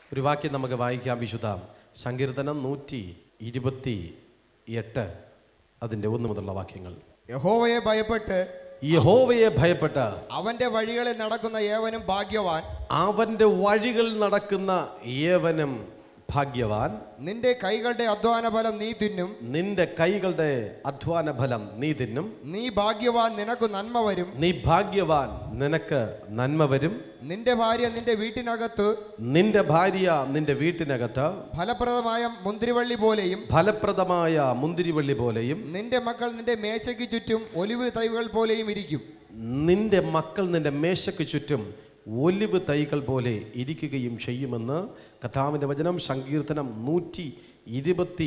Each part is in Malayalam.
ഒരു വാക്യം നമുക്ക് വായിക്കാം വിശുദ്ധ സങ്കീർത്തനം നൂറ്റി ഇരുപത്തി എട്ട് അതിൻ്റെ ഒന്ന് മുതലുള്ള വാക്യങ്ങൾ യഹോവയെ ഭയപ്പെട്ട് യഹോവയെ ഭയപ്പെട്ട് അവന്റെ വഴികളിൽ നടക്കുന്ന ഏവനും ഭാഗ്യവാൻ അവൻ്റെ വഴികൾ നടക്കുന്ന ഏവനും ഭാഗ്യവാൻ നിന്റെ കൈകളുടെ അധ്വാന ഫലം നീ തിന്നും നിന്റെ കൈകളുടെ അധ്വാന ഫലം നീ തിന്നും നീ ഭാഗ്യവാൻ നിനക്ക് നന്മ വരും നീ ഭാഗ്യവാൻ നിനക്ക് നന്മ വരും നിന്റെ ഭാര്യ നിന്റെ വീട്ടിനകത്ത് നിന്റെ ഭാര്യ നിന്റെ വീട്ടിനകത്ത് ഫലപ്രദമായ മുന്തിരിവള്ളി പോലെയും ഫലപ്രദമായ മുന്തിരിവള്ളി പോലെയും നിന്റെ മക്കൾ നിന്റെ മേശയ്ക്ക് ചുറ്റും ഒലിവ് തൈകൾ പോലെയും ഇരിക്കും നിന്റെ മക്കൾ നിന്റെ മേശയ്ക്ക് ചുറ്റും ഒലിവ് തൈകൾ പോലെ ഇരിക്കുകയും ചെയ്യുമെന്ന് കഥാവിൻ്റെ വചനം സങ്കീർത്തനം നൂറ്റി ഇരുപത്തി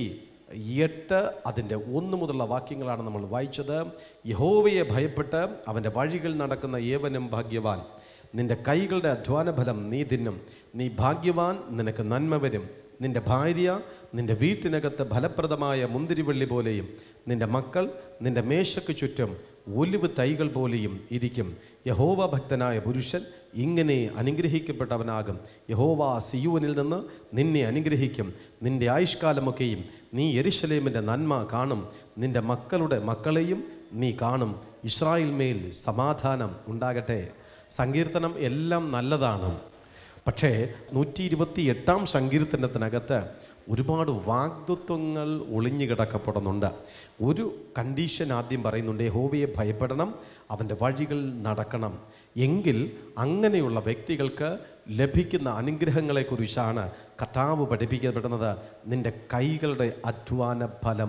എട്ട് അതിൻ്റെ ഒന്ന് മുതലുള്ള വാക്യങ്ങളാണ് നമ്മൾ വായിച്ചത് യഹോവയെ ഭയപ്പെട്ട് അവൻ്റെ വഴികൾ നടക്കുന്ന ഏവനും ഭാഗ്യവാൻ നിന്റെ കൈകളുടെ അധ്വാന ഫലം നീ തിന്നും നീ ഭാഗ്യവാൻ നിനക്ക് നന്മ വരും നിന്റെ ഭാര്യ നിന്റെ വീട്ടിനകത്ത് ഫലപ്രദമായ മുന്തിരിവള്ളി പോലെയും നിന്റെ മക്കൾ നിന്റെ മേശയ്ക്ക് ചുറ്റും ഒലിവ് തൈകൾ പോലെയും ഇരിക്കും യഹോവ ഭക്തനായ പുരുഷൻ ഇങ്ങനെ അനുഗ്രഹിക്കപ്പെട്ടവനാകും യഹോവ സിയൂനിൽ നിന്ന് നിന്നെ അനുഗ്രഹിക്കും നിന്റെ ആയുഷ്കാലമൊക്കെയും നീ യെരുശലേമിൻ്റെ നന്മ കാണും നിന്റെ മക്കളുടെ മക്കളെയും നീ കാണും ഇസ്രായേൽ മേൽ സമാധാനം ഉണ്ടാകട്ടെ സങ്കീർത്തനം എല്ലാം നല്ലതാണ് പക്ഷേ നൂറ്റി ഇരുപത്തി എട്ടാം സങ്കീർത്തനത്തിനകത്ത് ഒരുപാട് വാഗ്ദത്വങ്ങൾ ഒളിഞ്ഞു കിടക്കപ്പെടുന്നുണ്ട് ഒരു കണ്ടീഷൻ ആദ്യം പറയുന്നുണ്ട് യഹോവയെ ഭയപ്പെടണം അവൻ്റെ വഴികൾ നടക്കണം എങ്കിൽ അങ്ങനെയുള്ള വ്യക്തികൾക്ക് ലഭിക്കുന്ന അനുഗ്രഹങ്ങളെക്കുറിച്ചാണ് കർത്താവ് പഠിപ്പിക്കപ്പെടുന്നത് നിൻ്റെ കൈകളുടെ അധ്വാന ഫലം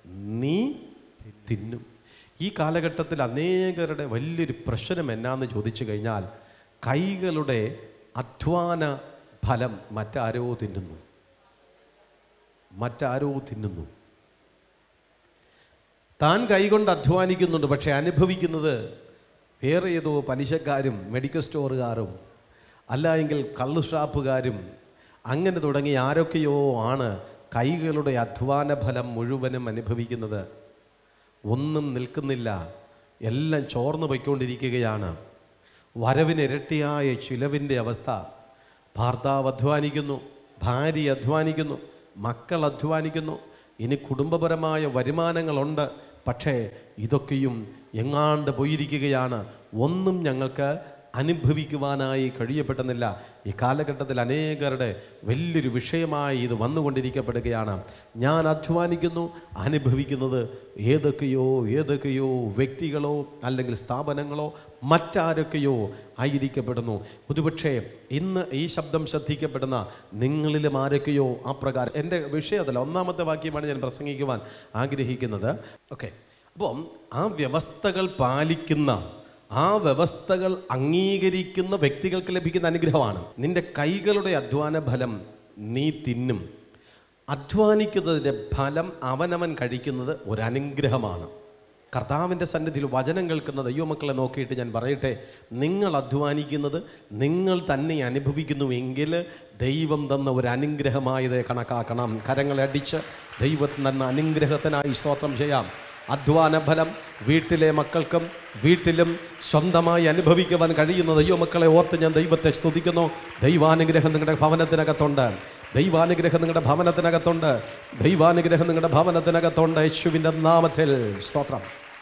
നീ തിന്നും ഈ കാലഘട്ടത്തിൽ അനേകരുടെ വലിയൊരു പ്രശ്നം എന്നാന്ന് ചോദിച്ചു കഴിഞ്ഞാൽ കൈകളുടെ അധ്വാന ഫലം മറ്റാരോ തിന്നുന്നു മറ്റാരോ തിന്നുന്നു താൻ കൈകൊണ്ട് അധ്വാനിക്കുന്നുണ്ട് പക്ഷെ അനുഭവിക്കുന്നത് വേറെ ഏതോ പലിശക്കാരും മെഡിക്കൽ സ്റ്റോറുകാരും അല്ല എങ്കിൽ കള്ളു ഷാപ്പുകാരും അങ്ങനെ തുടങ്ങി ആരൊക്കെയോ ആണ് കൈകളുടെ അധ്വാന ഫലം മുഴുവനും അനുഭവിക്കുന്നത് ഒന്നും നിൽക്കുന്നില്ല എല്ലാം ചോർന്നു പോയിക്കൊണ്ടിരിക്കുകയാണ് വരവിന് ഇരട്ടിയായ ചിലവിൻ്റെ അവസ്ഥ ഭർത്താവ് അധ്വാനിക്കുന്നു ഭാര്യ അധ്വാനിക്കുന്നു മക്കൾ അധ്വാനിക്കുന്നു ഇനി കുടുംബപരമായ വരുമാനങ്ങളുണ്ട് പക്ഷേ ഇതൊക്കെയും എങ്ങാണ്ട് പോയിരിക്കുകയാണ് ഒന്നും ഞങ്ങൾക്ക് അനുഭവിക്കുവാനായി കഴിയപ്പെടുന്നില്ല ഈ കാലഘട്ടത്തിൽ അനേകരുടെ വലിയൊരു വിഷയമായി ഇത് വന്നുകൊണ്ടിരിക്കപ്പെടുകയാണ് ഞാൻ അധ്വാനിക്കുന്നു അനുഭവിക്കുന്നത് ഏതൊക്കെയോ ഏതൊക്കെയോ വ്യക്തികളോ അല്ലെങ്കിൽ സ്ഥാപനങ്ങളോ മറ്റാരൊക്കെയോ ആയിരിക്കപ്പെടുന്നു ഒരുപക്ഷേ ഇന്ന് ഈ ശബ്ദം ശ്രദ്ധിക്കപ്പെടുന്ന നിങ്ങളിലും ആരൊക്കെയോ ആ പ്രകാരം എൻ്റെ വിഷയത്തിൽ ഒന്നാമത്തെ വാക്യമാണ് ഞാൻ പ്രസംഗിക്കുവാൻ ആഗ്രഹിക്കുന്നത് ഓക്കെ അപ്പം ആ വ്യവസ്ഥകൾ പാലിക്കുന്ന ആ വ്യവസ്ഥകൾ അംഗീകരിക്കുന്ന വ്യക്തികൾക്ക് ലഭിക്കുന്ന അനുഗ്രഹമാണ് നിന്റെ കൈകളുടെ അധ്വാന ഫലം നീ തിന്നും അധ്വാനിക്കുന്നതിൻ്റെ ഫലം അവനവൻ കഴിക്കുന്നത് ഒരനുഗ്രഹമാണ് കർത്താവിൻ്റെ സന്നിധിയിൽ വചനം കേൾക്കുന്ന ദൈവമക്കളെ നോക്കിയിട്ട് ഞാൻ പറയട്ടെ നിങ്ങൾ അധ്വാനിക്കുന്നത് നിങ്ങൾ തന്നെ അനുഭവിക്കുന്നുവെങ്കിൽ ദൈവം തന്ന ഒരു അനുഗ്രഹമായത് കണക്കാക്കണം കരങ്ങളെ അടിച്ച് ദൈവത്തിന് തന്ന അനുഗ്രഹത്തിനായി സ്തോത്രം ചെയ്യാം അധ്വാന ഫലം വീട്ടിലെ മക്കൾക്കും വീട്ടിലും സ്വന്തമായി അനുഭവിക്കുവാൻ കഴിയുന്ന ദൈവമക്കളെ ഓർത്ത് ഞാൻ ദൈവത്തെ സ്തുതിക്കുന്നു ദൈവാനുഗ്രഹം നിങ്ങളുടെ ഭവനത്തിനകത്തുണ്ട് ദൈവാനുഗ്രഹം നിങ്ങളുടെ ഭവനത്തിനകത്തുണ്ട് ദൈവാനുഗ്രഹം നിങ്ങളുടെ ഭവനത്തിനകത്തുണ്ട് യേശുവിൻ്റെ നാമത്തിൽ സ്തോത്രം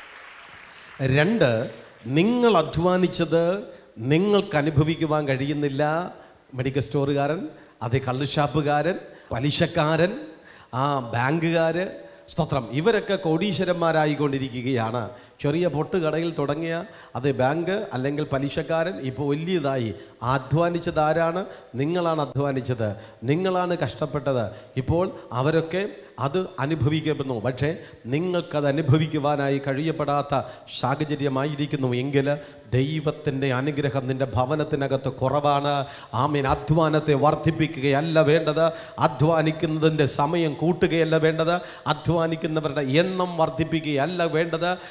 രണ്ട് നിങ്ങൾ അധ്വാനിച്ചത് നിങ്ങൾക്ക് അനുഭവിക്കുവാൻ കഴിയുന്നില്ല മെഡിക്കൽ സ്റ്റോറുകാരൻ അതേ കള്ളുഷാപ്പുകാരൻ പലിശക്കാരൻ ആ ബാങ്കുകാർ സ്തോത്രം ഇവരൊക്കെ കോടീശ്വരന്മാരായിക്കൊണ്ടിരിക്കുകയാണ് ചെറിയ പൊട്ടുകടയിൽ തുടങ്ങിയ അത് ബാങ്ക് അല്ലെങ്കിൽ പലിശക്കാരൻ ഇപ്പോൾ വലിയതായി അധ്വാനിച്ചത് ആരാണ് നിങ്ങളാണ് അധ്വാനിച്ചത് നിങ്ങളാണ് കഷ്ടപ്പെട്ടത് ഇപ്പോൾ അവരൊക്കെ അത് അനുഭവിക്കപ്പെടുന്നു പക്ഷേ നിങ്ങൾക്കത് അനുഭവിക്കുവാനായി കഴിയപ്പെടാത്ത സാഹചര്യമായിരിക്കുന്നു എങ്കിൽ ദൈവത്തിൻ്റെ അനുഗ്രഹം നിൻ്റെ ഭവനത്തിനകത്ത് കുറവാണ് ആമീൻ അധ്വാനത്തെ വർദ്ധിപ്പിക്കുകയല്ല വേണ്ടത് അധ്വാനിക്കുന്നതിൻ്റെ സമയം കൂട്ടുകയല്ല വേണ്ടത് അധ്വാനിക്കുന്നവരുടെ എണ്ണം വർദ്ധിപ്പിക്കുകയല്ല വേണ്ടത് ആമീൻ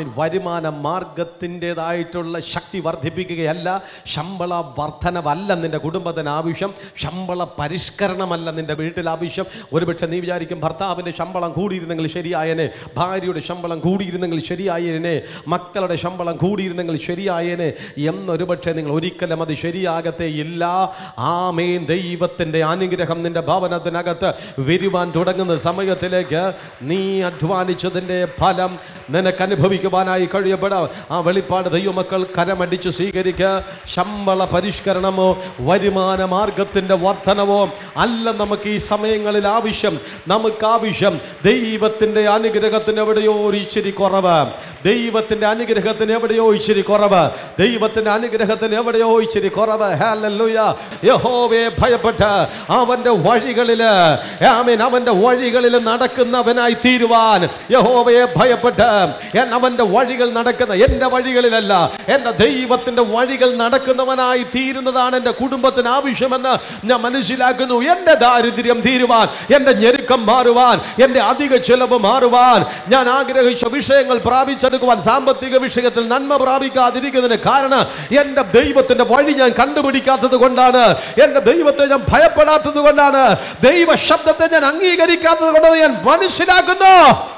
ആമീൻ വരുമാന മാർഗത്തിൻ്റെതായിട്ടുള്ള ശക്തി വർദ്ധിപ്പിക്കുകയല്ല ശമ്പള വർധനവല്ല നിന്റെ കുടുംബത്തിന് ആവശ്യം ശമ്പള പരിഷ്കരണമല്ല നിന്റെ വീട്ടിൽ ആവശ്യം ഒരുപക്ഷെ നീ വിചാരിക്കും ഭർത്താവിൻ്റെ ശമ്പളം കൂടിയിരുന്നെങ്കിൽ ശരിയായനെ ഭാര്യയുടെ ശമ്പളം കൂടിയിരുന്നെങ്കിൽ ശരിയായനെ മക്കളുടെ ശമ്പളം കൂടിയിരുന്നെങ്കിൽ ശരിയായനെ എന്നൊരുപക്ഷെ നിങ്ങൾ ഒരിക്കലും അത് ശരിയാകത്തേ ഇല്ല ആമേൻ ദൈവത്തിൻ്റെ അനുഗ്രഹം നിന്റെ ഭവനത്തിനകത്ത് വരുവാൻ തുടങ്ങുന്ന സമയത്തിലേക്ക് നീ അധ്വാനിച്ചതിൻ്റെ ഫലം നിനക്ക് അനുഭവിക്കുവാനായി കഴിയപ്പെടാം ആ വെളിപ്പാട് ദൈവമക്കൾ കരമടിച്ച് സ്വീകരിക്കുക ശമ്പള പരിഷ്കരണമോ വരുമാന മാർഗത്തിൻ്റെ വർധനവോ അല്ല നമുക്ക് ഈ സമയങ്ങളിൽ ആവശ്യം നമുക്ക് ആവശ്യം ദൈവത്തിൻ്റെ അനുഗ്രഹത്തിന് എവിടെയോ ഒരു ഇച്ചിരി കുറവ് ദൈവത്തിൻ്റെ അനുഗ്രഹത്തിന് എവിടെയോ ഇച്ചിരി കുറവ് ദൈവത്തിൻ്റെ അനുഗ്രഹത്തിന് എവിടെയോ ഇച്ചിരി കുറവ് ഹല്ലേലൂയ യഹോവയെ ഭയപ്പെട്ട് അവൻ്റെ വഴികളിൽ ആമീൻ അവൻ്റെ വഴികളിൽ നടക്കുന്നവനായി തീരുവാൻ യഹോവയെ ഭയപ്പെട്ട് എൻ അവൻ്റെ വഴികൾ നടക്കുന്ന എൻ്റെ വഴികളിലല്ല എൻ്റെ ദൈവത്തിൻ്റെ വഴികൾ നടക്കുന്നവനായി തീരുന്നതാണ് എൻ്റെ കുടുംബത്തിന് ആവശ്യമെന്ന് ഞാൻ മനസ്സിലാക്കുന്നു എൻ്റെ ദാരിദ്ര്യം തീരുവാൻ എൻ്റെ ഞെരുക്കം മാറുവാൻ എൻ്റെ അധിക ചെലവ് മാറുവാൻ ഞാൻ ആഗ്രഹിച്ച വിഷയങ്ങൾ പ്രാപിച്ചെടുക്കുവാൻ സാമ്പത്തിക വിഷയത്തിൽ നന്മ പ്രാപിക്കാതിരിക്കുന്നതിന് കാരണം എൻ്റെ ദൈവത്തിൻ്റെ വഴി ഞാൻ കണ്ടുപിടിക്കാത്തത് കൊണ്ടാണ് എൻ്റെ ദൈവത്തെ ഞാൻ ഭയപ്പെടാത്തത് കൊണ്ടാണ് ദൈവ ശബ്ദത്തെ ഞാൻ അംഗീകരിക്കാത്തത് കൊണ്ടാണ് ഞാൻ മനസ്സിലാക്കുന്നു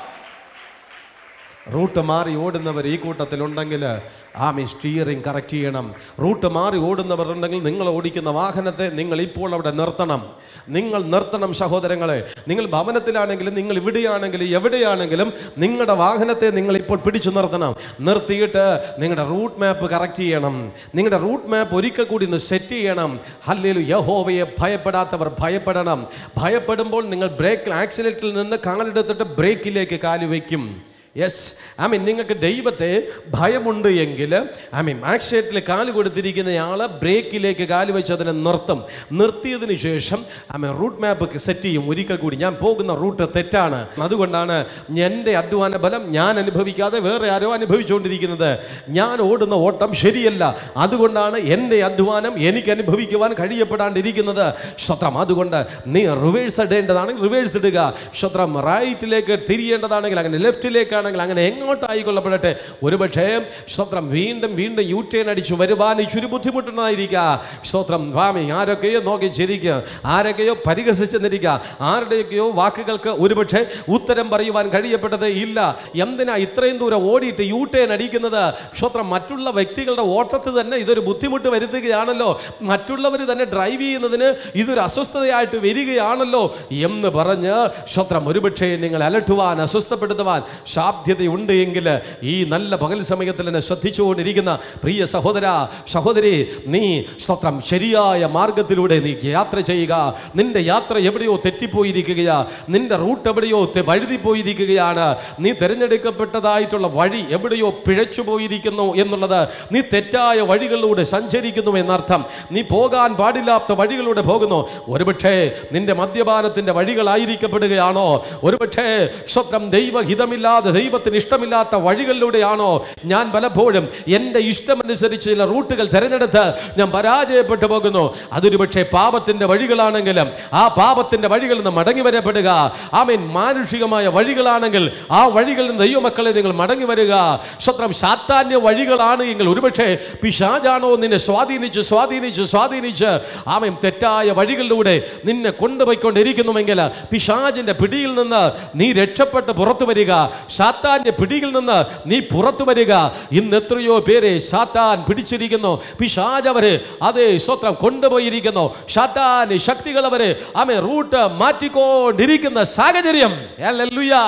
റൂട്ട് മാറി ഓടുന്നവർ ഈ കൂട്ടത്തിലുണ്ടെങ്കിൽ ആമി സ്റ്റിയറിംഗ് കറക്റ്റ് ചെയ്യണം റൂട്ട് മാറി ഓടുന്നവർ ഉണ്ടെങ്കിൽ നിങ്ങൾ ഓടിക്കുന്ന വാഹനത്തെ നിങ്ങൾ ഇപ്പോൾ അവിടെ നിർത്തണം നിങ്ങൾ നിർത്തണം സഹോദരങ്ങളെ നിങ്ങൾ ഭവനത്തിലാണെങ്കിലും നിങ്ങൾ ഇവിടെയാണെങ്കിലും എവിടെയാണെങ്കിലും നിങ്ങളുടെ വാഹനത്തെ നിങ്ങൾ ഇപ്പോൾ പിടിച്ചു നിർത്തണം നിർത്തിയിട്ട് നിങ്ങളുടെ റൂട്ട് മാപ്പ് കറക്റ്റ് ചെയ്യണം നിങ്ങളുടെ റൂട്ട് മാപ്പ് ഒരിക്കൽ കൂടി ഒന്ന് സെറ്റ് ചെയ്യണം അല്ലെങ്കിൽ യഹോവയെ ഭയപ്പെടാത്തവർ ഭയപ്പെടണം ഭയപ്പെടുമ്പോൾ നിങ്ങൾ ബ്രേക്ക് ആക്സിലേറ്ററിൽ നിന്ന് കാലെടുത്തിട്ട് ബ്രേക്കിലേക്ക് കാല് വയ്ക്കും യെസ് ഐ മീൻ നിങ്ങൾക്ക് ദൈവത്തെ ഭയമുണ്ട് എങ്കിൽ ഐ മീൻ ആക്സിഡൻറ്റിൽ കാല് കൊടുത്തിരിക്കുന്നയാൾ ബ്രേക്കിലേക്ക് കാല് വെച്ച് അതിനെ നിർത്തും നിർത്തിയതിന് ശേഷം I mean route map set ചെയ്യും ഒരിക്കൽ കൂടി ഞാൻ പോകുന്ന റൂട്ട് തെറ്റാണ് അതുകൊണ്ടാണ് എൻ്റെ അധ്വാന ബലം ഞാൻ അനുഭവിക്കാതെ വേറെ ആരോ അനുഭവിച്ചുകൊണ്ടിരിക്കുന്നത് ഞാൻ ഓടുന്ന ഓട്ടം ശരിയല്ല അതുകൊണ്ടാണ് എൻ്റെ അധ്വാനം എനിക്ക് അനുഭവിക്കുവാൻ കഴിയപ്പെടാണ്ടിരിക്കുന്നത് സ്വത്രം അതുകൊണ്ട് നീ റിവേഴ്സ് ഇടേണ്ടതാണെങ്കിൽ റിവേഴ്സ് ഇടുക സ്വത്രം റൈറ്റിലേക്ക് തിരിയേണ്ടതാണെങ്കിൽ അങ്ങനെ ലെഫ്റ്റിലേക്കാണെങ്കിൽ അങ്ങനെ എങ്ങോട്ടായിക്കൊള്ളപ്പെടട്ടെ ഒരുപക്ഷേ സ്വത്രം വീണ്ടും വീണ്ടും യു ടേൺ അടിച്ചു വരുവാൻ ഇച്ചിരി ബുദ്ധിമുട്ടുന്നതായിരിക്കുക സ്വത്രം സ്വാമി ആരൊക്കെയോ നോക്കി ചിരിക്കുക ആരൊക്കെയോ പരിഹസിച്ചെന്നിരിക്കുക ആരുടെയൊക്കെയോ വാക്കുകൾക്ക് ഒരുപക്ഷെ ഉത്തരം പറയുവാൻ കഴിയപ്പെട്ടത് ഇല്ല എന്തിനാ ഇത്രയും ദൂരം ഓടിയിട്ട് യു ടേൺ അടിക്കുന്നത് സ്വത്രം മറ്റുള്ള വ്യക്തികളുടെ ഓട്ടത്തിൽ തന്നെ ഇതൊരു ബുദ്ധിമുട്ട് വരുത്തുകയാണല്ലോ മറ്റുള്ളവർ തന്നെ ഡ്രൈവ് ചെയ്യുന്നതിന് ഇതൊരു അസ്വസ്ഥതയായിട്ട് വരികയാണല്ലോ എന്ന് പറഞ്ഞ് സ്വത്രം ഒരുപക്ഷെ നിങ്ങൾ അലട്ടുവാൻ അസ്വസ്ഥപ്പെടുത്തുവാൻ സാധ്യതയുണ്ട് എങ്കിൽ ഈ നല്ല പകൽ സമയത്തിൽ എന്നെ ശ്രദ്ധിച്ചുകൊണ്ടിരിക്കുന്ന പ്രിയ സഹോദര സഹോദരി നീ സ്വത്രം ശരിയായ മാർഗത്തിലൂടെ നീ യാത്ര ചെയ്യുക നിന്റെ യാത്ര എവിടെയോ തെറ്റിപ്പോയിരിക്കുകയാ നിന്റെ റൂട്ട് എവിടെയോ തെ- വഴുതിപ്പോയിരിക്കുകയാണ് നീ തിരഞ്ഞെടുക്കപ്പെട്ടതായിട്ടുള്ള വഴി എവിടെയോ പിഴച്ചു പോയിരിക്കുന്നു എന്നുള്ളത് നീ തെറ്റായ വഴികളിലൂടെ സഞ്ചരിക്കുന്നു എന്നർത്ഥം നീ പോകാൻ പാടില്ലാത്ത വഴികളിലൂടെ പോകുന്നു ഒരുപക്ഷേ നിന്റെ മദ്യപാനത്തിന്റെ വഴികളായിരിക്കപ്പെടുകയാണോ ഒരുപക്ഷേ സ്വത്രം ദൈവഹിതമില്ലാതെ ദൈവത്തിന് ഇഷ്ടമില്ലാത്ത വഴികളിലൂടെയാണോ ഞാൻ പലപ്പോഴും എൻ്റെ ഇഷ്ടമനുസരിച്ച് ചില റൂട്ടുകൾ തിരഞ്ഞെടുത്ത് ഞാൻ പരാജയപ്പെട്ടു പോകുന്നു അതൊരു പക്ഷേ പാപത്തിന്റെ വഴികളാണെങ്കിലും ആ പാപത്തിന്റെ വഴികളിൽ നിന്ന് മടങ്ങി വരപ്പെടുക ആമീൻ മാനുഷികമായ വഴികളാണെങ്കിൽ ആ വഴികളിൽ നിന്ന് ദൈവമക്കളെ നിങ്ങൾ മടങ്ങി വരിക സ്വത്രം സാത്താന്യ വഴികളാണ് എങ്കിൽ ഒരുപക്ഷെ പിശാജാണോ നിന്നെ സ്വാധീനിച്ച് സ്വാധീനിച്ച് സ്വാധീനിച്ച് ആമയും തെറ്റായ വഴികളിലൂടെ നിന്നെ കൊണ്ടുപോയിക്കൊണ്ടിരിക്കുന്നുവെങ്കിൽ പിശാജിന്റെ പിടിയിൽ നിന്ന് നീ രക്ഷപ്പെട്ട് പുറത്തു വരിക സാത്താന്റെ പിടിയിൽ നിന്ന് നീ പുറത്തു വരിക ഇന്ന് എത്രയോ പേരെ സാത്താൻ പിടിച്ചിരിക്കുന്നു പിശാജ് അവര് അതേ സ്വത്രം കൊണ്ടുപോയിരിക്കുന്നു സാത്താൻ ശക്തികൾ അവര് ആമെ റൂട്ട് മാറ്റിക്കൊണ്ടിരിക്കുന്ന സാഹചര്യം ഹല്ലേലൂയ.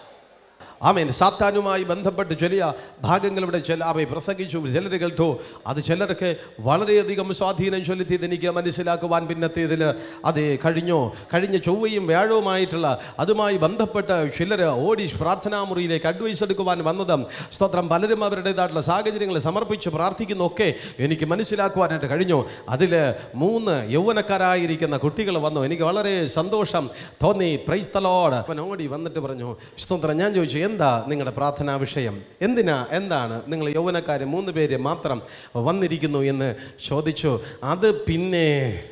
ആമേൻ സാത്താനുമായി ബന്ധപ്പെട്ട് ചെറിയ ഭാഗങ്ങൾ ഇവിടെ ചില അവയെ പ്രസംഗിച്ചു ചിലർ കേട്ടു അത് ചിലർക്ക് വളരെയധികം സ്വാധീനം ചെലുത്തിയത് എനിക്ക് മനസ്സിലാക്കുവാൻ പിന്നത്തേതിൽ അത് കഴിഞ്ഞു കഴിഞ്ഞ ചൊവ്വയും വ്യാഴവുമായിട്ടുള്ള അതുമായി ബന്ധപ്പെട്ട് ചിലർ ഓടി പ്രാർത്ഥനാമുറിയിലേക്ക് അഡ്വൈസ് എടുക്കുവാൻ വന്നതും സ്തോത്രം പലരും അവരുടേതായിട്ടുള്ള സാഹചര്യങ്ങൾ സമർപ്പിച്ച് പ്രാർത്ഥിക്കുന്നൊക്കെ എനിക്ക് മനസ്സിലാക്കുവാനായിട്ട് കഴിഞ്ഞു അതിൽ മൂന്ന് യൗവനക്കാരായിരിക്കുന്ന കുട്ടികൾ വന്നു എനിക്ക് വളരെ സന്തോഷം തോന്നി പ്രൈസ്തലോട് അവൻ ഓടി വന്നിട്ട് പറഞ്ഞു സ്തോത്രം ഞാൻ ചോദിച്ചു എന്താ നിങ്ങളുടെ പ്രാർത്ഥനാ വിഷയം എന്തിനാ എന്താണ് നിങ്ങൾ യൗവനക്കാർ മൂന്ന് പേര് മാത്രം വന്നിരിക്കുന്നു എന്ന് ചോദിച്ചു അത് പിന്നെ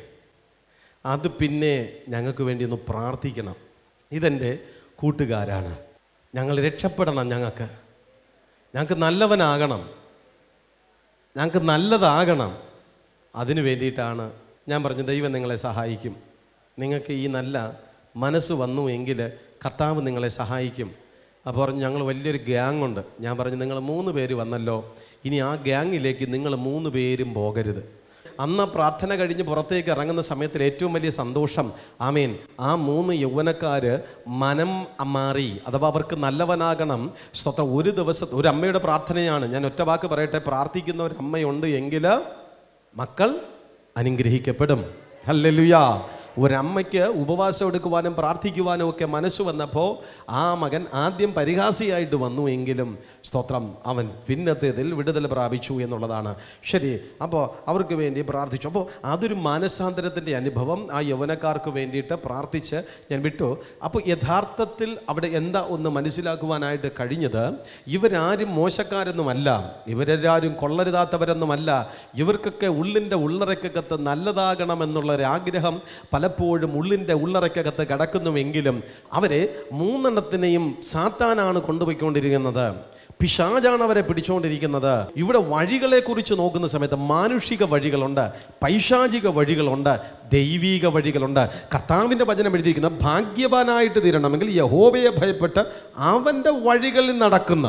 അത് പിന്നെ ഞങ്ങൾക്ക് വേണ്ടി ഒന്ന് പ്രാർത്ഥിക്കണം ഇതെൻ്റെ കൂട്ടുകാരാണ് ഞങ്ങൾ രക്ഷപ്പെടണം ഞങ്ങൾക്ക് ഞങ്ങൾക്ക് നല്ലവനാകണം ഞങ്ങൾക്ക് നല്ലതാകണം അതിനു വേണ്ടിയിട്ടാണ് ഞാൻ പറഞ്ഞു ദൈവം നിങ്ങളെ സഹായിക്കും നിങ്ങൾക്ക് ഈ നല്ല മനസ്സ് വന്നു എങ്കിൽ കർത്താവ് നിങ്ങളെ സഹായിക്കും അപ്പോൾ പറഞ്ഞു ഞങ്ങൾ വലിയൊരു ഗ്യാങ് ഉണ്ട് ഞാൻ പറഞ്ഞു നിങ്ങൾ മൂന്ന് പേര് വന്നല്ലോ ഇനി ആ ഗ്യാങ്ങിലേക്ക് നിങ്ങൾ മൂന്ന് പേരും പോകരുത് അന്ന് ആ പ്രാർത്ഥന കഴിഞ്ഞ് പുറത്തേക്ക് ഇറങ്ങുന്ന സമയത്തിൽ ഏറ്റവും വലിയ സന്തോഷം ആമേൻ ആ മൂന്ന് യൗവനക്കാർ മനം മാറി അഥവാ അവർക്ക് നല്ലവനാകണം സ്വന്തം ഒരു ദിവസം ഒരു അമ്മയുടെ പ്രാർത്ഥനയാണ് ഞാൻ ഒറ്റ വാക്ക് പറയട്ടെ പ്രാർത്ഥിക്കുന്ന ഒരു അമ്മയുണ്ട് എങ്കിൽ മക്കൾ അനുഗ്രഹിക്കപ്പെടും ഹല്ലേലൂയാ ഒരമ്മയ്ക്ക് ഉപവാസം എടുക്കുവാനും പ്രാർത്ഥിക്കുവാനും ഒക്കെ മനസ്സ് വന്നപ്പോൾ ആ മകൻ ആദ്യം പരിഹാസിയായിട്ട് വന്നു എങ്കിലും സ്തോത്രം അവൻ പിന്നത്തേതിൽ വിടുതൽ പ്രാപിച്ചു എന്നുള്ളതാണ് ശരി അപ്പോൾ അവർക്ക് വേണ്ടി പ്രാർത്ഥിച്ചു അപ്പോൾ അതൊരു മാനസാന്തരത്തിൻ്റെ അനുഭവം ആ യൗവനക്കാർക്ക് വേണ്ടിയിട്ട് പ്രാർത്ഥിച്ച് ഞാൻ വിട്ടു അപ്പോൾ യഥാർത്ഥത്തിൽ അവിടെ എന്താ ഒന്ന് മനസ്സിലാക്കുവാനായിട്ട് കഴിഞ്ഞത് ഇവരാരും മോശക്കാരൊന്നുമല്ല ഇവരെല്ലാവരും കൊള്ളരുതാത്തവരൊന്നുമല്ല ഇവർക്കൊക്കെ ഉള്ളിൻ്റെ ഉള്ളറയ്ക്കകത്ത് നല്ലതാകണമെന്നുള്ള ഒരു ആഗ്രഹം പലപ്പോഴും ഉള്ളിൻ്റെ ഉള്ളറയ്ക്കകത്ത് കിടക്കുന്നുവെങ്കിലും അവരെ മൂന്നെണ്ണത്തിനെയും സാത്താനാണ് കൊണ്ടുപോയിക്കൊണ്ടിരിക്കുന്നത് പിശാജാണ് അവരെ പിടിച്ചുകൊണ്ടിരിക്കുന്നത് ഇവിടെ വഴികളെ കുറിച്ച് നോക്കുന്ന സമയത്ത് മാനുഷിക വഴികളുണ്ട് പൈശാചിക വഴികളുണ്ട് ദൈവീക വഴികളുണ്ട് കർത്താവിൻ്റെ വചനം എഴുതിയിരിക്കുന്ന ഭാഗ്യവാനായിട്ട് തീരണമെങ്കിൽ യഹോവയെ ഭയപ്പെട്ട് അവൻ്റെ വഴികളിൽ നടക്കുന്ന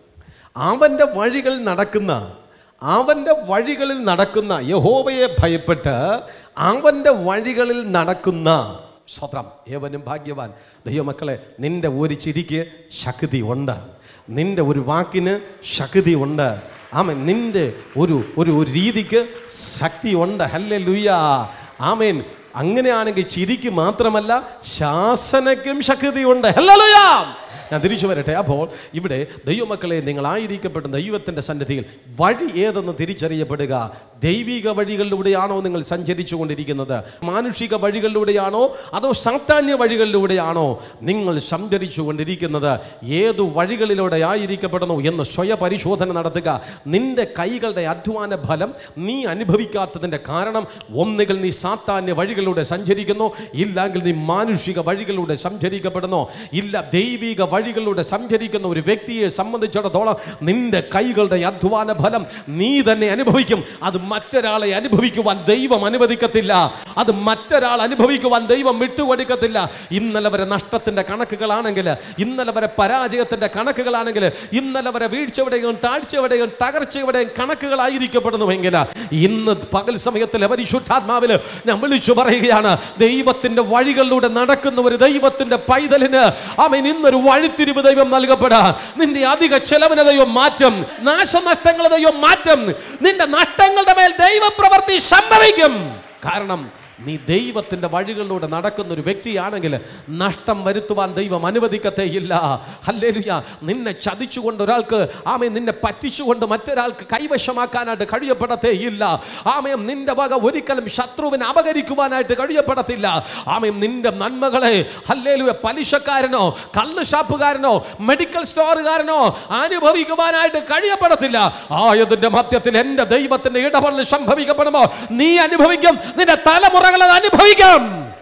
അവൻ്റെ വഴികളിൽ നടക്കുന്ന അവൻ്റെ വഴികളിൽ നടക്കുന്ന യഹോവയെ ഭയപ്പെട്ട് അവൻ്റെ വഴികളിൽ നടക്കുന്ന സ്വത്രം ഏവനും ഭാഗ്യവാൻ ദൈവമക്കളെ നിന്റെ ഒരു ചിരിക്ക് ശക്തി ഉണ്ട് നിന്റെ ഒരു വാക്കിന് ശക്തി ഉണ്ട് ആമൻ നിന്റെ ഒരു ഒരു ഒരു രീതിക്ക് ശക്തി ഉണ്ട് ഹല്ലേ ലുയ്യ ആമേൻ അങ്ങനെയാണെങ്കിൽ ചിരിക്ക് മാത്രമല്ല ശാസനയ്ക്കും ശക്തിയുണ്ട് ഹല്ലേലൂയ ഞാൻ തിരിച്ചു വരട്ടെ അപ്പോൾ ഇവിടെ ദൈവമക്കളെ നിങ്ങളായിരിക്കപ്പെട്ട ദൈവത്തിൻ്റെ സന്നിധിയിൽ വഴി ഏതെന്ന് തിരിച്ചറിയപ്പെടുക ദൈവിക വഴികളിലൂടെയാണോ നിങ്ങൾ സഞ്ചരിച്ചു കൊണ്ടിരിക്കുന്നത് മാനുഷിക വഴികളിലൂടെയാണോ അതോ സാത്താന്യ വഴികളിലൂടെയാണോ നിങ്ങൾ സഞ്ചരിച്ചു കൊണ്ടിരിക്കുന്നത് ഏതു വഴികളിലൂടെ ആയിരിക്കപ്പെടുന്നു എന്ന് സ്വയപരിശോധന നടത്തുക നിന്റെ കൈകളുടെ അധ്വാന ഫലം നീ അനുഭവിക്കാത്തതിൻ്റെ കാരണം ഒന്നുകിൽ നീ സാത്താന്യ വഴികളിലൂടെ സഞ്ചരിക്കുന്നു ഇല്ലെങ്കിൽ നീ മാനുഷിക വഴികളിലൂടെ സഞ്ചരിക്കപ്പെടുന്നു ഇല്ല ദൈവിക വഴികളിലൂടെ സഞ്ചരിക്കുന്ന ഒരു വ്യക്തിയെ സംബന്ധിച്ചിടത്തോളം നിന്റെ കൈകളുടെ അധ്വാന ഫലം നീ തന്നെ അനുഭവിക്കും അത് മറ്റൊരാളെ അനുഭവിക്കുവാൻ ദൈവം അനുവദിക്കത്തില്ല അത് മറ്റൊരാൾ അനുഭവിക്കുവാൻ ദൈവം വിട്ടുകൊടുക്കത്തില്ല ഇന്നലെ വരെ നഷ്ടത്തിന്റെ കണക്കുകളാണെങ്കിൽ ഇന്നലെ വരെ പരാജയത്തിന്റെ കണക്കുകളാണെങ്കിൽ ഇന്നലെ വരെ വീഴ്ചയുടെയും താഴ്ചയുടെയും തകർച്ചയുടെയും കണക്കുകളായിരിക്കപ്പെടുന്നുവെങ്കിൽ ഇന്ന് പകൽ സമയത്തിൽ പരിശുദ്ധാത്മാവിൽ ഞാൻ വിളിച്ചു പറയുകയാണ് ദൈവത്തിന്റെ വഴികളിലൂടെ നടക്കുന്ന ഒരു ദൈവത്തിന്റെ പൈതലിന് അവൻ ഇന്നൊരു വഴിത്തിരിവ് ദൈവം നൽകപ്പെടാ നിന്റെ അധിക ചെലവിന് ദൈവം മാറ്റം നാശനഷ്ടങ്ങൾ ദൈവം മാറ്റം നിന്റെ നഷ്ടങ്ങളുടെ മേൽ ദൈവപ്രവൃത്തി സംഭവിക്കും കാരണം നീ ദൈവത്തിൻ്റെ വഴികളിലൂടെ നടക്കുന്ന ഒരു വ്യക്തിയാണെങ്കിൽ നഷ്ടം വരുത്തുവാൻ ദൈവം അനുവദിക്കത്തേയില്ല ഹല്ലേലൂയ നിന്നെ ചതിച്ചുകൊണ്ട് ഒരാൾക്ക് ആമയെ നിന്നെ പറ്റിച്ചുകൊണ്ട് മറ്റൊരാൾക്ക് കൈവശമാക്കാനായിട്ട് കഴിയപ്പെടത്തേയില്ല ആമയം നിന്റെ വക ഒരിക്കലും ശത്രുവിനെ അപകരിക്കുവാനായിട്ട് കഴിയപ്പെടത്തില്ല ആമയം നിന്റെ നന്മകളെ ഹല്ലേലൂയ പലിശക്കാരനോ കള്ള് ഷാപ്പുകാരനോ മെഡിക്കൽ സ്റ്റോറുകാരനോ അനുഭവിക്കുവാനായിട്ട് കഴിയപ്പെടത്തില്ല ആയതിന്റെ മധ്യത്തിൽ എൻ്റെ ദൈവത്തിന്റെ ഇടപെടൽ സംഭവിക്കപ്പെടുമോ നീ അനുഭവിക്കും നിന്റെ തലമുറകൾ അത് അനുഭവിക്കും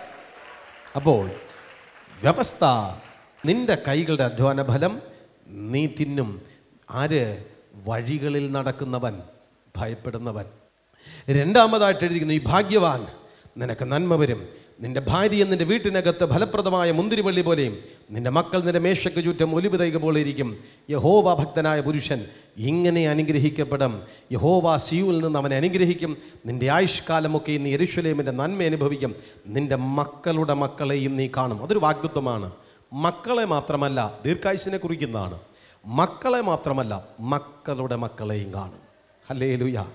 അപ്പോൾ വ്യവസ്ഥ നിന്റെ കൈകളുടെ അധ്വാന ഫലം നീ തിന്നും ആര് വഴികളിൽ നടക്കുന്നവൻ ഭയപ്പെടുന്നവൻ രണ്ടാമതായിട്ട് എഴുതിയിരിക്കുന്നു ഈ ഭാഗ്യവാൻ നിനക്ക് നന്മ വരും നിന്റെ ഭാര്യ നിന്റെ വീട്ടിനകത്ത് ഫലപ്രദമായ മുന്തിരിവള്ളി പോലെയും നിന്റെ മക്കൾ നിന്റെ മേശയ്ക്ക് ചുറ്റും ഒലിവ് തൈക പോലെ ഇരിക്കും യഹോവ ഭക്തനായ പുരുഷൻ ഇങ്ങനെ അനുഗ്രഹിക്കപ്പെടും യഹോവ സിയുവിൽ നിന്ന് അവനെ അനുഗ്രഹിക്കും നിന്റെ ആയുഷ്കാലമൊക്കെ നീ യെരുശലേമിൻ്റെ നന്മ അനുഭവിക്കും നിന്റെ മക്കളുടെ മക്കളെയും നീ കാണും അതൊരു വാഗ്ദത്വമാണ് മക്കളെ മാത്രമല്ല ദീർഘായുസിനെ കുറിക്കുന്നതാണ് മക്കളെ മാത്രമല്ല മക്കളുടെ മക്കളെയും കാണും ഹല്ലേ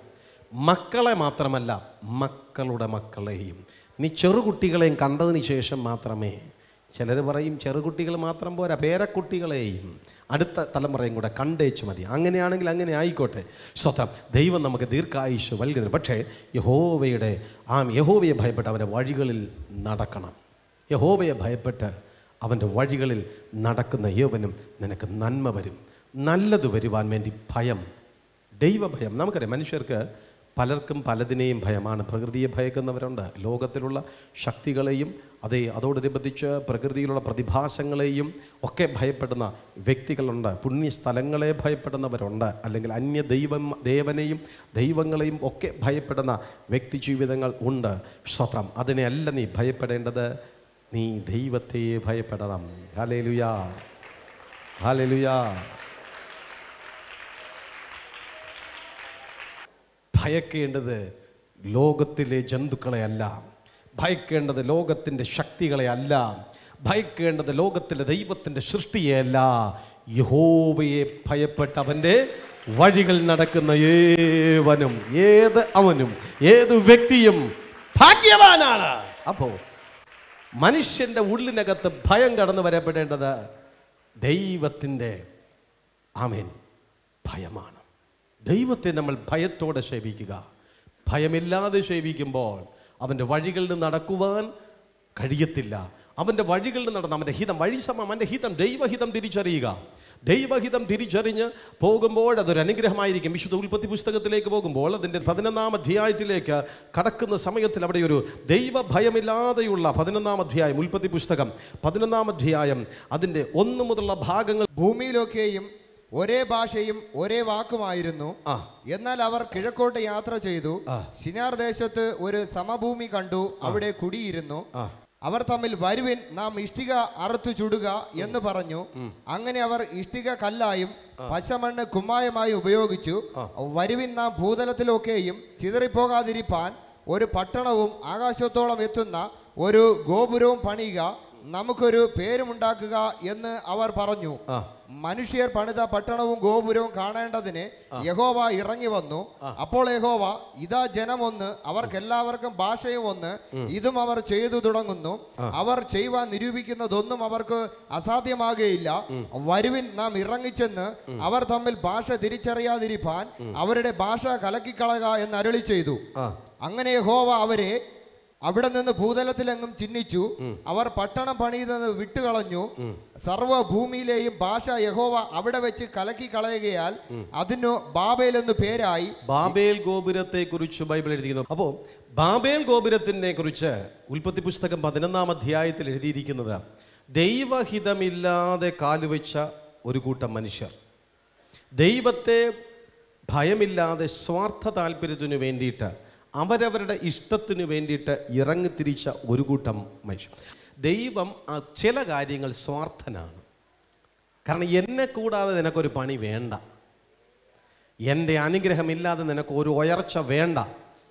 മക്കളെ മാത്രമല്ല മക്കളുടെ മക്കളെയും നീ ചെറുകുട്ടികളെയും കണ്ടതിന് ശേഷം മാത്രമേ ചിലർ പറയും ചെറുകുട്ടികൾ മാത്രം പോരാ പേരക്കുട്ടികളെയും അടുത്ത തലമുറയും കൂടെ കണ്ടേച്ച് മതി അങ്ങനെയാണെങ്കിൽ അങ്ങനെ ആയിക്കോട്ടെ സ്വത്രം ദൈവം നമുക്ക് ദീർഘായുഷ് നൽകുന്നു പക്ഷേ യഹോവയുടെ ആ യഹോവയെ ഭയപ്പെട്ട് അവൻ്റെ വഴികളിൽ നടക്കണം യഹോവയെ ഭയപ്പെട്ട് അവൻ്റെ വഴികളിൽ നടക്കുന്ന യവനും നിനക്ക് നന്മ വരും നല്ലത് വരുവാൻ വേണ്ടി ഭയം ദൈവഭയം നമുക്കറിയാം മനുഷ്യർക്ക് പലർക്കും പലതിനെയും ഭയമാണ് പ്രകൃതിയെ ഭയക്കുന്നവരുണ്ട് ലോകത്തിലുള്ള ശക്തികളെയും അതേ അതോടനുബന്ധിച്ച് പ്രകൃതിയിലുള്ള പ്രതിഭാസങ്ങളെയും ഒക്കെ ഭയപ്പെടുന്ന വ്യക്തികളുണ്ട് പുണ്യസ്ഥലങ്ങളെ ഭയപ്പെടുന്നവരുണ്ട് അല്ലെങ്കിൽ അന്യ ദൈവം ദേവനെയും ദൈവങ്ങളെയും ഒക്കെ ഭയപ്പെടുന്ന വ്യക്തി ജീവിതങ്ങൾ ഉണ്ട് സ്വത്രം അതിനെയല്ല നീ ഭയപ്പെടേണ്ടത് നീ ദൈവത്തെ ഭയപ്പെടണം ഹാലേലുയാ ഹാലേലുയാ ഭയക്കേണ്ടത് ലോകത്തിലെ ജന്തുക്കളെ അല്ല ഭയക്കേണ്ടത് ലോകത്തിൻ്റെ ശക്തികളെ അല്ല ഭയക്കേണ്ടത് ലോകത്തിലെ ദൈവത്തിൻ്റെ സൃഷ്ടിയെയല്ല യഹോവയെ ഭയപ്പെട്ട അവൻ്റെ വഴികൾ നടക്കുന്ന ഏവനും ഏത് അവനും ഏത് വ്യക്തിയും ഭാഗ്യവാനാണ് അപ്പോൾ മനുഷ്യൻ്റെ ഉള്ളിനകത്ത് ഭയം കടന്നു വരപ്പെടേണ്ടത് ദൈവത്തിൻ്റെ ആമേൻ ഭയമാണ് ദൈവത്തെ നമ്മൾ ഭയത്തോടെ സേവിക്കുക ഭയമില്ലാതെ സേവിക്കുമ്പോൾ അവൻ്റെ വഴികളിൽ നടക്കുവാൻ കഴിയത്തില്ല അവൻ്റെ വഴികളിൽ നടന്ന അവൻ്റെ ഹിതം വഴി സമം അവൻ്റെ ഹിതം ദൈവഹിതം തിരിച്ചറിയുക ദൈവഹിതം തിരിച്ചറിഞ്ഞ് പോകുമ്പോൾ അതൊരു അനുഗ്രഹമായിരിക്കും വിശുദ്ധ ഉൽപ്പത്തി പുസ്തകത്തിലേക്ക് പോകുമ്പോൾ അതിൻ്റെ പതിനൊന്നാം അധ്യായത്തിലേക്ക് കടക്കുന്ന സമയത്തിൽ അവിടെ ഒരു ദൈവ ഭയമില്ലാതെയുള്ള പതിനൊന്നാം അധ്യായം ഉൽപ്പത്തി പുസ്തകം പതിനൊന്നാം അധ്യായം അതിൻ്റെ ഒന്ന് മുതലുള്ള ഭാഗങ്ങൾ ഭൂമിയിലൊക്കെയും ഒരേ ഭാഷയും ഒരേ വാക്കുമായിരുന്നു ആ എന്നാൽ അവർ കിഴക്കോട്ട് യാത്ര ചെയ്തു ആ. ശിനാർ ദേശത്ത് ഒരു സമഭൂമി കണ്ടു അവിടെ കുടിയിരുന്നു ആ അവർ തമ്മിൽ വരുവിൻ നാം ഇഷ്ടിക അറുത്തു ചുടുക എന്ന് പറഞ്ഞു അങ്ങനെ അവർ ഇഷ്ടിക കല്ലായും പശമണ്ണ് കുമ്മായമായി ഉപയോഗിച്ചു വരുവിൻ നാം ഭൂതലത്തിലൊക്കെയും ചിതറിപ്പോകാതിരിപ്പാൻ ഒരു പട്ടണവും ആകാശത്തോളം എത്തുന്ന ഒരു ഗോപുരവും പണിയുക നമുക്കൊരു പേരുമുണ്ടാക്കുക എന്ന് അവർ പറഞ്ഞു ആ മനുഷ്യർ പണിത പട്ടണവും ഗോപുരവും കാണേണ്ടതിന് യഹോവ ഇറങ്ങി വന്നു അപ്പോൾ യഹോവ ഇതാ ജനമൊന്ന് അവർക്കെല്ലാവർക്കും ഭാഷയും ഒന്ന് ഇതും അവർ ചെയ്തു തുടങ്ങുന്നു അവർ ചെയ്യുവാൻ നിരൂപിക്കുന്നതൊന്നും അവർക്ക് അസാധ്യമാകുകയില്ല വരുവിൻ നാം ഇറങ്ങിച്ചെന്ന് അവർ തമ്മിൽ ഭാഷ തിരിച്ചറിയാതിരിപ്പാൻ അവരുടെ ഭാഷ കലക്കിക്കളക എന്ന് അരുളി ചെയ്തു ആ അങ്ങനെ യഹോവ അവരെ അവിടെ നിന്ന് ഭൂതലത്തിലെങ്ങും ചിഹ്നിച്ചു അവർ പട്ടണം പണിയുന്നത് വിട്ടുകളഞ്ഞു സർവ്വഭൂമിയിലെയും ഭാഷ യഹോവ അവിടെ വെച്ച് കലക്കി കളയുകയാൽ അതിനു ബാബേൽ എന്ന് പേരായി ബാബേൽ ഗോപുരത്തെ കുറിച്ച് ബൈബിൾ എഴുതിയിരുന്നു അപ്പോൾ ബാബേൽ ഗോപുരത്തിനെ കുറിച്ച് ഉൽപ്പത്തി പുസ്തകം പതിനൊന്നാം അധ്യായത്തിൽ എഴുതിയിരിക്കുന്നത് ദൈവഹിതമില്ലാതെ കാലുവെച്ച ഒരു കൂട്ടം മനുഷ്യർ ദൈവത്തെ ഭയമില്ലാതെ സ്വാർത്ഥ താല്പര്യത്തിനു വേണ്ടിയിട്ട് അവരവരുടെ ഇഷ്ടത്തിനു വേണ്ടിയിട്ട് ഇറങ്ങിത്തിരിച്ച ഒരു കൂട്ടം മനുഷ്യർ ദൈവം ആ ചില കാര്യങ്ങൾ സ്വാർത്ഥനാണ് കാരണം എന്നെ കൂടാതെ നിനക്കൊരു പണി വേണ്ട എൻ്റെ അനുഗ്രഹമില്ലാതെ നിനക്ക് ഒരു ഉയർച്ച വേണ്ട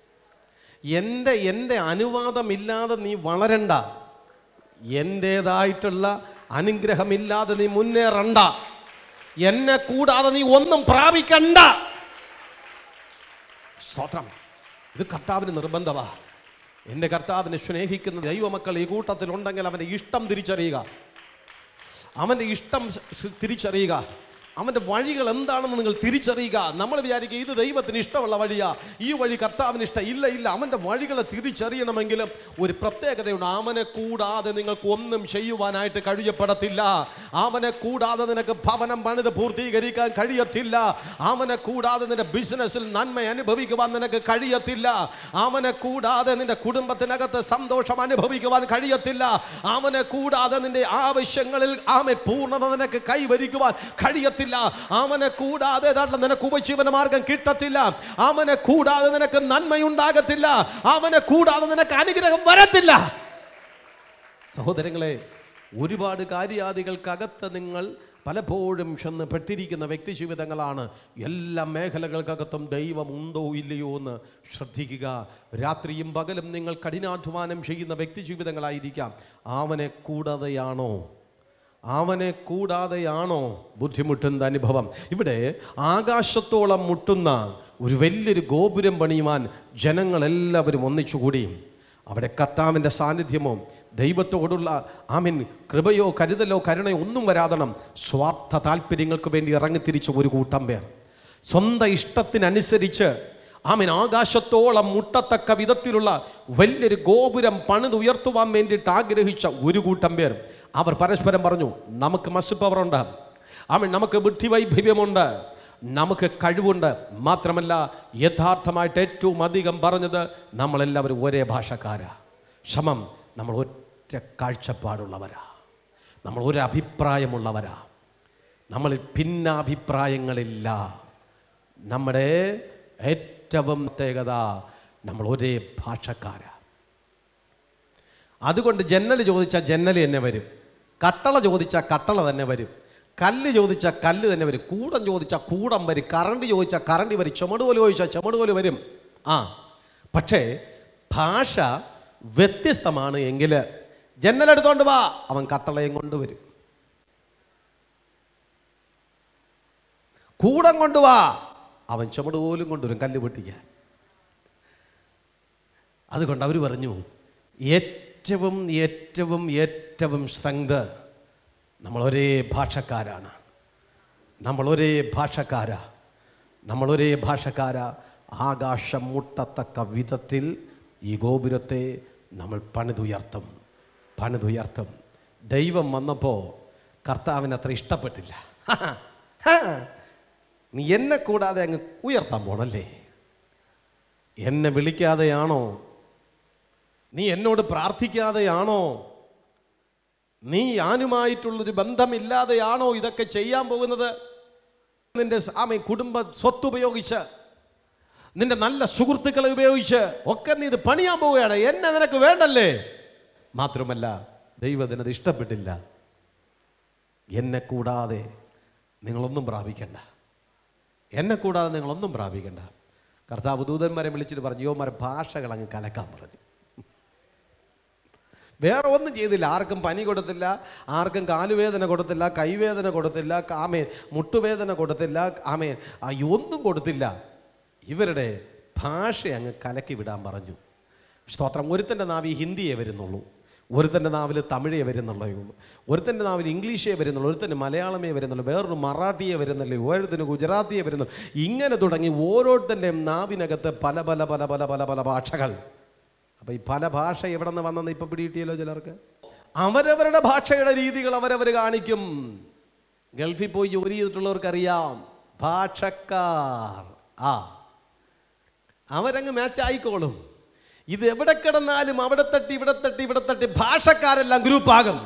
എൻ്റെ എൻ്റെ അനുവാദമില്ലാതെ നീ വളരണ്ട എൻ്റേതായിട്ടുള്ള അനുഗ്രഹമില്ലാതെ നീ മുന്നേറണ്ട എന്നെ കൂടാതെ നീ ഒന്നും പ്രാപിക്കണ്ട സ്തോത്രം ഇത് കർത്താവിന് നിർബന്ധമാ എൻ്റെ കർത്താവിനെ സ്നേഹിക്കുന്ന ദൈവമക്കൾ ഈ കൂട്ടത്തിൽ ഉണ്ടെങ്കിൽ അവൻ്റെ ഇഷ്ടം തിരിച്ചറിയുക അവൻ്റെ ഇഷ്ടം സ് സ് തിരിച്ചറിയുക അവൻ്റെ വഴികൾ എന്താണെന്ന് നിങ്ങൾ തിരിച്ചറിയുക നമ്മൾ വിചാരിക്കുക ഇത് ദൈവത്തിന് ഇഷ്ടമുള്ള വഴിയാ ഈ വഴി കർത്താവിന് ഇഷ്ടം ഇല്ല ഇല്ല അവൻ്റെ വഴികളെ തിരിച്ചറിയണമെങ്കിലും ഒരു പ്രത്യേകതയുണ്ട് അവനെ കൂടാതെ നിങ്ങൾക്ക് ഒന്നും ചെയ്യുവാനായിട്ട് കഴിയപ്പെടത്തില്ല അവനെ കൂടാതെ നിനക്ക് ഭവനം പണിത് പൂർത്തീകരിക്കാൻ കഴിയത്തില്ല അവനെ കൂടാതെ നിന്റെ ബിസിനസ്സിൽ നന്മ അനുഭവിക്കുവാൻ നിനക്ക് കഴിയത്തില്ല അവനെ കൂടാതെ നിന്റെ കുടുംബത്തിനകത്ത് സന്തോഷം അനുഭവിക്കുവാൻ കഴിയത്തില്ല അവനെ കൂടാതെ നിന്റെ ആവശ്യങ്ങളിൽ ആമൻ പൂർണ്ണത നിനക്ക് കൈവരിക്കുവാൻ കഴിയത്തില്ല അവനെ കൂടാതെ ദാണ്ട നിനക്ക് ഉപജീവന മാർഗം കിട്ടത്തില്ല അവനെ കൂടാതെ നിനക്ക് നന്മയുണ്ടാകത്തില്ല അവനെ കൂടാതെ നിനക്ക് അനുഗ്രഹം വരത്തില്ല സഹോദരങ്ങളെ ഒരുപാട് കാര്യാദികൾക്കകത്ത് നിങ്ങൾ പലപ്പോഴും ചെന്ന് പെട്ടിരിക്കുന്ന വ്യക്തി ജീവിതങ്ങളാണ് എല്ലാ മേഖലകൾക്കകത്തും ദൈവം ഉണ്ടോ ഇല്ലയോ എന്ന് ശ്രദ്ധിക്കുക രാത്രിയും പകലും നിങ്ങൾ കഠിനാധ്വാനം ചെയ്യുന്ന വ്യക്തി ജീവിതങ്ങളായിരിക്കാം അവനെ കൂടാതെയാണോ അവനെ കൂടാതെയാണോ ബുദ്ധിമുട്ടുന്ന അനുഭവം ഇവിടെ ആകാശത്തോളം മുട്ടുന്ന ഒരു വലിയൊരു ഗോപുരം പണിയുവാൻ ജനങ്ങളെല്ലാവരും ഒന്നിച്ചുകൂടി അവിടെ കർത്താവിൻ്റെ സാന്നിധ്യമോ ദൈവത്തോടുള്ള ആമിൻ കൃപയോ കരുതലോ കരുണയോ ഒന്നും വരാതണം സ്വാർത്ഥ താല്പര്യങ്ങൾക്ക് വേണ്ടി ഇറങ്ങിത്തിരിച്ച ഒരു കൂട്ടം പേർ സ്വന്തം ഇഷ്ടത്തിനനുസരിച്ച് ആമിൻ ആകാശത്തോളം മുട്ടത്തക്ക വിധത്തിലുള്ള വലിയൊരു ഗോപുരം പണിതുയർത്തുവാൻ വേണ്ടിയിട്ട് ആഗ്രഹിച്ച ഒരു കൂട്ടം പേർ അവർ പരസ്പരം പറഞ്ഞു നമുക്ക് മസ് പവറുണ്ട് ആമൻ നമുക്ക് ബുദ്ധിവൈഭവ്യമുണ്ട് നമുക്ക് കഴിവുണ്ട് മാത്രമല്ല യഥാർത്ഥമായിട്ട് ഏറ്റവും അധികം പറഞ്ഞത് നമ്മളെല്ലാവരും ഒരേ ഭാഷക്കാരാ സമം നമ്മൾ ഒറ്റ കാഴ്ചപ്പാടുള്ളവരാ നമ്മൾ ഒരു അഭിപ്രായമുള്ളവരാ നമ്മളിൽ ഭിന്നാഭിപ്രായങ്ങളില്ല നമ്മുടെ ഏറ്റവും പ്രത്യേകത നമ്മൾ ഒരേ ഭാഷക്കാരാ അതുകൊണ്ട് ജന്നൽ ചോദിച്ചാൽ ജന്നൽ തന്നെ വരും കട്ടള ചോദിച്ചാൽ കട്ടള തന്നെ വരും കല്ല് ചോദിച്ചാൽ കല്ല് തന്നെ വരും കൂടം ചോദിച്ചാൽ കൂടം വരും കറണ്ട് ചോദിച്ചാൽ കറണ്ട് വരും ചുമടുപോലെ ചോദിച്ചാൽ ചുമടുപോലെ വരും ആ പക്ഷേ ഭാഷ വ്യത്യസ്തമാണ് എങ്കിൽ ജന്നലെടുത്തോണ്ട് വാ അവൻ കട്ടളയും കൊണ്ടുവരും കൂടം കൊണ്ടുവാ അവൻ ചുമട് പോലും കൊണ്ടുവരും കല്ല് പൊട്ടിക്കാൻ അതുകൊണ്ട് അവർ പറഞ്ഞു ഏറ്റവും ഏറ്റവും ഏറ്റവും സ്ട്രെങ്ത് നമ്മൾ ഒരേ ഭാഷക്കാരാണ് നമ്മൾ ഒരേ ഭാഷക്കാരാ നമ്മൾ ഒരേ ഭാഷക്കാരാ ആകാശം മുട്ടത്തക്ക വിധത്തിൽ ഈ ഗോപുരത്തെ നമ്മൾ പണിതുയർത്തും പണിതുയർത്തും ദൈവം വന്നപ്പോൾ കർത്താവിന് അത്ര ഇഷ്ടപ്പെട്ടില്ല നീ എന്നെ കൂടാതെ അങ്ങ് ഉയർത്താൻ പോണല്ലേ എന്നെ വിളിക്കാതെയാണോ നീ എന്നോട് പ്രാർത്ഥിക്കാതെയാണോ നീ ഞാനുമായിട്ടുള്ളൊരു ബന്ധമില്ലാതെയാണോ ഇതൊക്കെ ചെയ്യാൻ പോകുന്നത് നിന്റെ ആമ കുടുംബ സ്വത്ത് ഉപയോഗിച്ച് നിന്റെ നല്ല സുഹൃത്തുക്കളെ ഉപയോഗിച്ച് ഒക്കെ നീ ഇത് പണിയാൻ പോവുകയാണ് എന്നെ നിനക്ക് വേണ്ടല്ലേ മാത്രമല്ല ദൈവത്തിനത് ഇഷ്ടപ്പെട്ടില്ല എന്നെ കൂടാതെ നിങ്ങളൊന്നും പ്രാപിക്കണ്ട എന്നെ കൂടാതെ നിങ്ങളൊന്നും പ്രാപിക്കണ്ട കർത്താവ് ദൂതന്മാരെ വിളിച്ചിട്ട് പറഞ്ഞു യോമാരെ ഭാഷകൾ അങ്ങ് കലക്കാൻ പറഞ്ഞു വേറെ ഒന്നും ചെയ്തില്ല ആർക്കും പനി കൊടുത്തില്ല ആർക്കും കാലുവേദന കൊടുത്തില്ല കൈവേദന കൊടുത്തില്ല ആമേൻ മുട്ടുവേദന കൊടുത്തില്ല ആമേൻ ആ ഒന്നും കൊടുത്തില്ല ഇവരുടെ ഭാഷ അങ്ങ് കലക്കി വിടാൻ പറഞ്ഞു സ്തോത്രം ഒരുത്തൻ്റെ നാവി ഹിന്ദിയേ വരുന്നുള്ളൂ ഒരുത്തൻ്റെ നാവിൽ തമിഴേ വരുന്നുള്ളേ ഉള്ളൂ ഒരുത്തൻ്റെ നാവിൽ ഇംഗ്ലീഷേ വരുന്നുള്ളൂ ഒരുത്തന് മലയാളമേ വരുന്നുള്ളൂ വേറൊരു മറാഠിയെ വരുന്നുള്ളൂ ഓരോരുത്തന് ഗുജറാത്തിയെ വരുന്നുള്ളൂ ഇങ്ങനെ തുടങ്ങി ഓരോരുത്തൻ്റെയും നാവിനകത്ത് പല പല പല പല പല പല ഭാഷകൾ അപ്പോൾ ഈ പല ഭാഷ എവിടെ നിന്ന് വന്നെന്ന് ഇപ്പം പിടികിട്ടിയല്ലോ ചിലർക്ക് അവരവരുടെ ഭാഷയുടെ രീതികൾ അവരവർ കാണിക്കും ഗൾഫിൽ പോയി ജോലി ചെയ്തിട്ടുള്ളവർക്കറിയാം ഭാഷക്കാർ ആ അവരങ്ങ് മാച്ച് ആയിക്കോളും ഇത് എവിടെ കിടന്നാലും അവിടെ തട്ടി ഇവിടെ തട്ടി ഇവിടെ തട്ടി ഭാഷക്കാരെല്ലാം ഗ്രൂപ്പാകും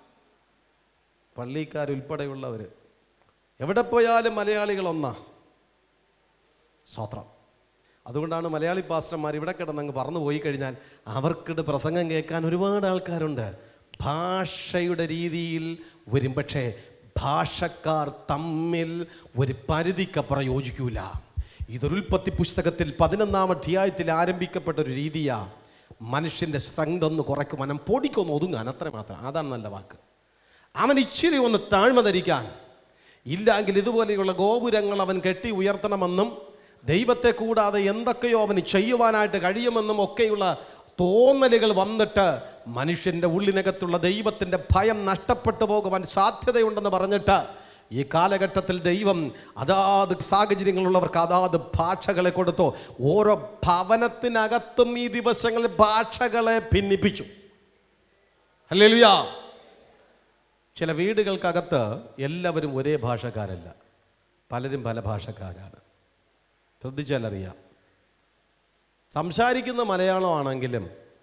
പള്ളിക്കാരുൾപ്പെടെയുള്ളവർ എവിടെ പോയാലും മലയാളികൾ ഒന്നാ സ്വത്രം അതുകൊണ്ടാണ് മലയാളി പാസ്റ്റർമാർ ഇവിടെ കിടന്നങ്ങ് പറന്നു പോയി കഴിഞ്ഞാൽ അവർക്കിട് പ്രസംഗം കേൾക്കാൻ ഒരുപാട് ആൾക്കാരുണ്ട് ഭാഷയുടെ രീതിയിൽ വരും പക്ഷേ ഭാഷക്കാർ തമ്മിൽ ഒരു പരിധിക്കപ്പുറം യോജിക്കൂല ഇതൊരു ഉൽപ്പത്തി പുസ്തകത്തിൽ പതിനൊന്നാം അധ്യായത്തിൽ ആരംഭിക്കപ്പെട്ട ഒരു രീതിയാ മനുഷ്യൻ്റെ സ്ട്രെങ്ത് ഒന്ന് കുറയ്ക്കും അവൻ പൊടിക്കൊന്ന് ഒതുങ്ങാൻ അത്ര മാത്രം അതാണ് നല്ല വാക്ക് അവൻ ഇച്ചിരി ഒന്ന് താഴ്മ ധരിക്കാൻ ഇല്ലെങ്കിൽ ഇതുപോലെയുള്ള ഗോപുരങ്ങൾ അവൻ കെട്ടി ഉയർത്തണമെന്നും ദൈവത്തെ കൂടാതെ എന്തൊക്കെയോ അവന് ചെയ്യുവാനായിട്ട് കഴിയുമെന്നും ഒക്കെയുള്ള തോന്നലുകൾ വന്നിട്ട് മനുഷ്യൻ്റെ ഉള്ളിനകത്തുള്ള ദൈവത്തിൻ്റെ ഭയം നഷ്ടപ്പെട്ടു പോകുവാൻ സാധ്യതയുണ്ടെന്ന് പറഞ്ഞിട്ട് ഈ കാലഘട്ടത്തിൽ ദൈവം അതാത് സാഹചര്യങ്ങളുള്ളവർക്ക് അതാത് ഭാഷകളെ കൊടുത്തു ഓരോ ഭവനത്തിനകത്തും ഈ ദിവസങ്ങളിൽ ഭാഷകളെ ഭിന്നിപ്പിച്ചു അല്ലേ ചില വീടുകൾക്കകത്ത് എല്ലാവരും ഒരേ ഭാഷക്കാരല്ല പലരും പല ഭാഷക്കാരാണ് ശ്രദ്ധിച്ചാലറിയാം സംസാരിക്കുന്ന മലയാളമാണെങ്കിലും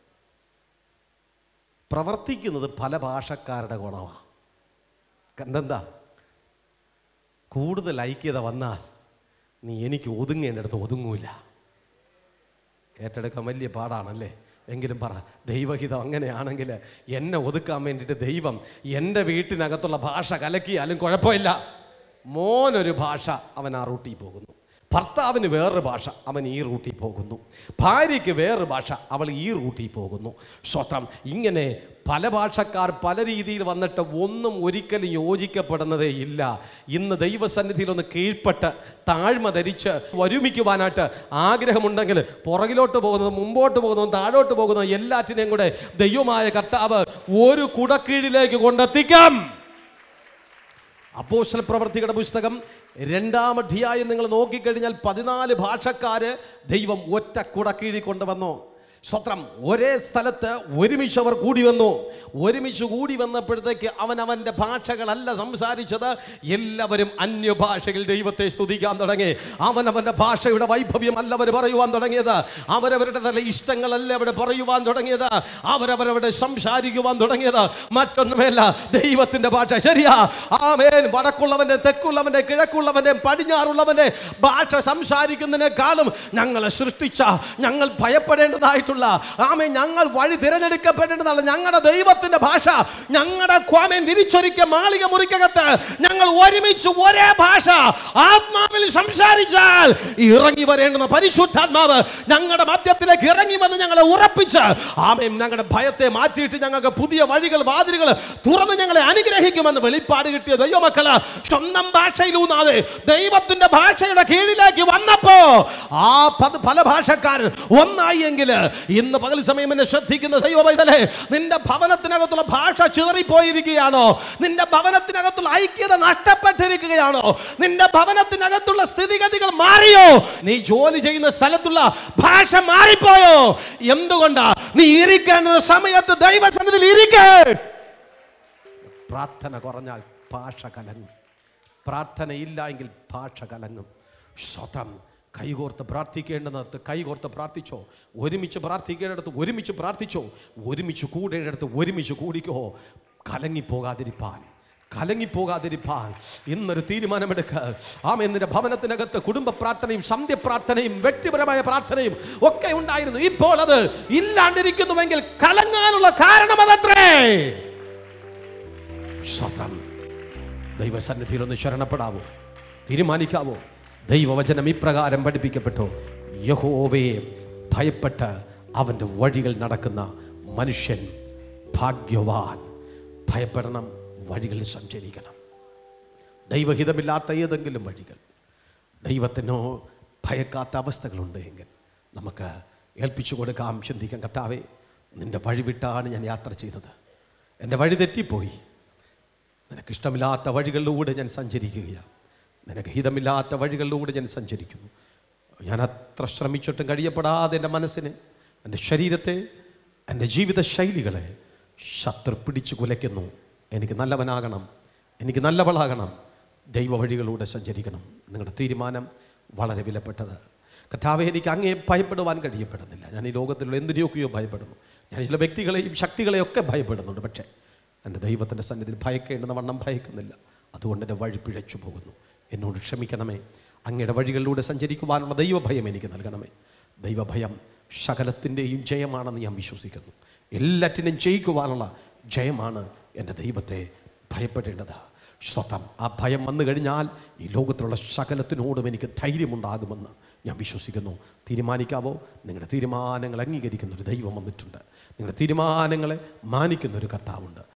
പ്രവർത്തിക്കുന്നത് പല ഭാഷക്കാരുടെ ഗുണമാണ് എന്തെന്താ കൂടുതൽ ഐക്യത വന്നാൽ നീ എനിക്ക് ഒതുങ്ങേണ്ടടുത്ത് ഒതുങ്ങൂല ഏറ്റെടുക്കാൻ വലിയ പാടാണല്ലേ എങ്കിലും പറ ദൈവഹിതം അങ്ങനെയാണെങ്കിൽ എന്നെ ഒതുക്കാൻ വേണ്ടിയിട്ട് ദൈവം എൻ്റെ വീട്ടിനകത്തുള്ള ഭാഷ കലക്കിയാലും കുഴപ്പമില്ല മോനൊരു ഭാഷ അവൻ ആ റൂട്ടിൽ പോകുന്നു ഭർത്താവിന് വേറൊരു ഭാഷ അവൻ ഈ റൂട്ടിൽ പോകുന്നു ഭാര്യയ്ക്ക് വേറൊരു ഭാഷ അവൾ ഈ റൂട്ടിൽ പോകുന്നു സ്വത്രം ഇങ്ങനെ പല ഭാഷക്കാർ പല രീതിയിൽ വന്നിട്ട് ഒന്നും ഒരിക്കലും യോജിക്കപ്പെടുന്നതേ ഇല്ല ഇന്ന് ദൈവസന്നിധിയിൽ ഒന്ന് കീഴ്പ്പെട്ട് താഴ്മ ധരിച്ച് ഒരുമിക്കുവാനായിട്ട് ആഗ്രഹമുണ്ടെങ്കിൽ പുറകിലോട്ട് പോകുന്നതും മുമ്പോട്ട് പോകുന്നതും താഴോട്ട് പോകുന്നതും എല്ലാറ്റിനെയും കൂടെ ദൈവമായ കർത്താവ് ഒരു കുടക്കീഴിലേക്ക് കൊണ്ടെത്തിക്കാം അപ്പോസ്റ്റൽ പ്രവർത്തികളുടെ പുസ്തകം രണ്ടാം അധ്യായം നിങ്ങൾ നോക്കിക്കഴിഞ്ഞാൽ പതിനാല് ഭാഷക്കാര് ദൈവം ഒറ്റ കുടക്കീഴി കൊണ്ടുവന്നു സ്വത്രം ഒരേ സ്ഥലത്ത് ഒരുമിച്ച് അവർ കൂടി വന്നു ഒരുമിച്ച് കൂടി വന്നപ്പോഴത്തേക്ക് അവൻ അവൻ്റെ ഭാഷകളല്ല സംസാരിച്ചത് എല്ലാവരും അന്യഭാഷകൾ ദൈവത്തെ സ്തുതിക്കാൻ തുടങ്ങി അവൻ അവൻ്റെ ഭാഷയുടെ വൈഭവ്യം അല്ല അവർ പറയുവാൻ തുടങ്ങിയത് അവരവരുടെ നല്ല ഇഷ്ടങ്ങളല്ല അവിടെ പറയുവാൻ തുടങ്ങിയത് അവരവരവിടെ സംസാരിക്കുവാൻ തുടങ്ങിയത് മറ്റൊന്നുമല്ല ദൈവത്തിൻ്റെ ഭാഷ ശരിയാ ആമേൻ വടക്കുള്ളവൻ്റെ തെക്കുള്ളവൻ്റെ കിഴക്കുള്ളവൻ്റെ പടിഞ്ഞാറുള്ളവൻ്റെ ഭാഷ സംസാരിക്കുന്നതിനേക്കാളും ഞങ്ങളെ സൃഷ്ടിച്ച ഞങ്ങൾ ഭയപ്പെടേണ്ടതായിട്ടുള്ള ആമേ ഞങ്ങൾ വഴി തിരഞ്ഞെടുക്കപ്പെടേണ്ടതാണ് ഞങ്ങളുടെ ദൈവത്തിന്റെ ഭാഷ ഞങ്ങളുടെ ക്വാമേൻ വിരിച്ചൊരിക്ക മാളിക മുറിക്കകത്ത് ഞങ്ങൾ ഒരുമിച്ച് ഒരേ ഭാഷ ആത്മാവിൽ സംസാരിച്ചാൽ ഇറങ്ങി വരേണ്ടുന്ന പരിശുദ്ധാത്മാവ് ഞങ്ങളുടെ മധ്യത്തിലേക്ക് ഇറങ്ങി വന്ന് ഞങ്ങളെ ഉറപ്പിച്ച് ആമേൻ ഞങ്ങളുടെ ഭയത്തെ മാറ്റിയിട്ട് ഞങ്ങൾക്ക് പുതിയ വഴികൾ വാതിലുകൾ തുറന്ന് ഞങ്ങളെ അനുഗ്രഹിക്കുമെന്ന് വെളിപ്പാട് കിട്ടിയ ദൈവമക്കള് സ്വന്തം ഭാഷയിലൂന്നാതെ ദൈവത്തിന്റെ ഭാഷയുടെ കീഴിലേക്ക് വന്നപ്പോ ആ പത് പല ഭാഷക്കാരൻ ഒന്നായി എങ്കിൽ ഇന്ന് പകൽ സമയം എന്നെ ശ്രദ്ധിക്കുന്ന ദൈവ പൈതലേ നിന്റെ ഭവനത്തിനകത്തുള്ള ഭാഷ ചിതറിപ്പോയിരിക്കുകയാണോ നിന്റെ ഭവനത്തിനകത്തുള്ള ഐക്യത നഷ്ടപ്പെട്ടിരിക്കുകയാണോ നിന്റെ ഭവനത്തിനകത്തുള്ള സ്ഥിതിഗതികൾ മാറിയോ നീ ജോലി ചെയ്യുന്ന സ്ഥലത്തുള്ള ഭാഷ മാറിപ്പോയോ എന്തുകൊണ്ടാ നീ ഇരിക്കേണ്ട സമയത്ത് ദൈവസന്നിധിയിൽ ഇരിക്കേ പ്രാർത്ഥന കുറഞ്ഞാൽ ഭാഷ കലങ്ങും പ്രാർത്ഥനയില്ല എങ്കിൽ ഭാഷ കലങ്ങും സ്വതം കൈകോർത്ത് പ്രാർത്ഥിക്കേണ്ടുന്നിടത്ത് കൈകോർത്ത് പ്രാർത്ഥിച്ചോ ഒരുമിച്ച് പ്രാർത്ഥിക്കേണ്ടിടത്ത് ഒരുമിച്ച് പ്രാർത്ഥിച്ചോ ഒരുമിച്ച് കൂടേണ്ടിടത്ത് ഒരുമിച്ച് കൂടിക്കോ കലങ്ങിപ്പോകാതിരിപ്പാൻ കലങ്ങിപ്പോകാതിരിപ്പാൻ ഇന്നൊരു തീരുമാനമെടുക്കുക ആമ എന്നിന്റെ ഭവനത്തിനകത്ത് കുടുംബ പ്രാർത്ഥനയും സന്ധ്യ പ്രാർത്ഥനയും വ്യക്തിപരമായ പ്രാർത്ഥനയും ഒക്കെ ഉണ്ടായിരുന്നു ഇപ്പോൾ അത് ഇല്ലാണ്ടിരിക്കുന്നുവെങ്കിൽ കലങ്ങാനുള്ള കാരണം അതത്രേ സ്വത്രം ദൈവസന്നിധിയിൽ ഒന്ന് ശരണപ്പെടാവോ തീരുമാനിക്കാവോ ദൈവവചനം ഇപ്രകാരം പഠിപ്പിക്കപ്പെട്ടോ യഹോവയെ ഭയപ്പെട്ട് അവൻ്റെ വഴികൾ നടക്കുന്ന മനുഷ്യൻ ഭാഗ്യവാൻ ഭയപ്പെടണം വഴികളിൽ സഞ്ചരിക്കണം ദൈവഹിതമില്ലാത്ത ഏതെങ്കിലും വഴികൾ ദൈവത്തിനോ ഭയക്കാത്ത അവസ്ഥകളുണ്ട് എങ്കിൽ നമുക്ക് ഏൽപ്പിച്ചു കൊടുക്കാം ചിന്തിക്കാം കർത്താവേ നിൻ്റെ വഴി വിട്ടാണ് ഞാൻ യാത്ര ചെയ്തത് എൻ്റെ വഴി തെറ്റിപ്പോയി നിനക്കിഷ്ടമില്ലാത്ത വഴികളിലൂടെ ഞാൻ സഞ്ചരിക്കുകയാണ് നിനക്ക് ഹിതമില്ലാത്ത വഴികളിലൂടെ ഞാൻ സഞ്ചരിക്കുന്നു ഞാൻ അത്ര ശ്രമിച്ചിട്ടും കഴിയപ്പെടാതെ എൻ്റെ മനസ്സിനെ എൻ്റെ ശരീരത്തെ എൻ്റെ ജീവിത ശൈലികളെ ശത്രു പിടിച്ചു കുലയ്ക്കുന്നു എനിക്ക് നല്ലവനാകണം എനിക്ക് നല്ലവളാകണം ദൈവ വഴികളിലൂടെ സഞ്ചരിക്കണം നിങ്ങളുടെ തീരുമാനം വളരെ വിലപ്പെട്ടത് കർത്താവെ എനിക്ക് അങ്ങേ ഭയപ്പെടുവാൻ കഴിയപ്പെടുന്നില്ല ഞാൻ ഈ ലോകത്തിലുള്ള എന്തിനെയൊക്കെയോ ഭയപ്പെടുന്നു ഞാൻ ചില വ്യക്തികളെയും ശക്തികളെയും ഒക്കെ ഭയപ്പെടുന്നുണ്ട് പക്ഷേ എൻ്റെ ദൈവത്തിൻ്റെ സന്നിധിയിൽ ഭയക്കേണ്ടുന്ന വണ്ണം ഭയക്കുന്നില്ല അതുകൊണ്ട് എൻ്റെ വഴി പിഴച്ചു പോകുന്നു എന്നോട് ക്ഷമിക്കണമേ അങ്ങയുടെ വഴികളിലൂടെ സഞ്ചരിക്കുവാനുള്ള ദൈവഭയം എനിക്ക് നൽകണമേ ദൈവഭയം സകലത്തിൻ്റെയും ജയമാണെന്ന് ഞാൻ വിശ്വസിക്കുന്നു എല്ലാറ്റിനും ജയിക്കുവാനുള്ള ജയമാണ് എൻ്റെ ദൈവത്തെ ഭയപ്പെടേണ്ടത് സ്വതം ആ ഭയം വന്നു കഴിഞ്ഞാൽ ഈ ലോകത്തിലുള്ള സകലത്തിനോടും എനിക്ക് ധൈര്യമുണ്ടാകുമെന്ന് ഞാൻ വിശ്വസിക്കുന്നു തീരുമാനിക്കാവോ നിങ്ങളുടെ തീരുമാനങ്ങൾ അംഗീകരിക്കുന്ന ഒരു ദൈവം വന്നിട്ടുണ്ട് നിങ്ങളുടെ തീരുമാനങ്ങളെ മാനിക്കുന്ന ഒരു കർത്താവുണ്ട്